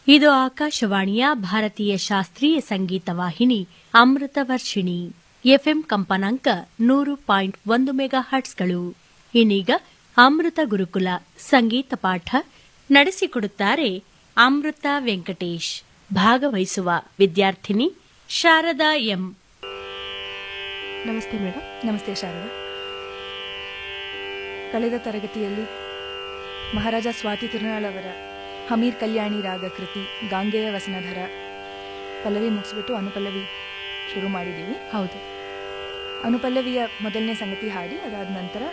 ಇದು ಆಕಾಶವಾಣಿಯ ಭಾರತೀಯ ಶಾಸ್ತ್ರೀಯ ಸಂಗೀತ ವಾಹಿನಿ ಅಮೃತ ವರ್ಷಿಣಿ ಎಫ್ಎಂ ಕಂಪನಾಂಕ ನೂರು ಪಾಯಿಂಟ್ ಒಂದು ಮೆಗಾ ಹರ್ಟ್ಸ್ಗಳು ಇನ್ನೀಗ ಅಮೃತ ಗುರುಕುಲ ಸಂಗೀತ ಪಾಠ ನಡೆಸಿಕೊಡುತ್ತಾರೆ ಅಮೃತ ವೆಂಕಟೇಶ್ ಭಾಗವಹಿಸುವ ವಿದ್ಯಾರ್ಥಿನಿ ಶಾರದಾ ಎಂ ನಮಸ್ತೆ ಮೇಡಮ್ ನಮಸ್ತೆ ಶಾರದಾ ಕಳೆದ ತರಗತಿಯಲ್ಲಿ ಮಹಾರಾಜ ಸ್ವಾತಿ ತಿರುನಾಳ್ ಅವರ ಹಮೀರ್ ಕಲ್ಯಾಣಿ ರಾಗ ಕೃತಿ ಗಾಂಗೆಯ ವಸನಧರ ಪಲ್ಲವಿ ಮುಗಿಸ್ಬಿಟ್ಟು ಅನುಪಲ್ಲವಿ ಶುರು ಮಾಡಿದ್ದೀವಿ ಹೌದು ಅನುಪಲ್ಲವಿಯ ಮೊದಲನೇ ಸಂಗತಿ ಹಾಡಿ ಅದಾದ ನಂತರ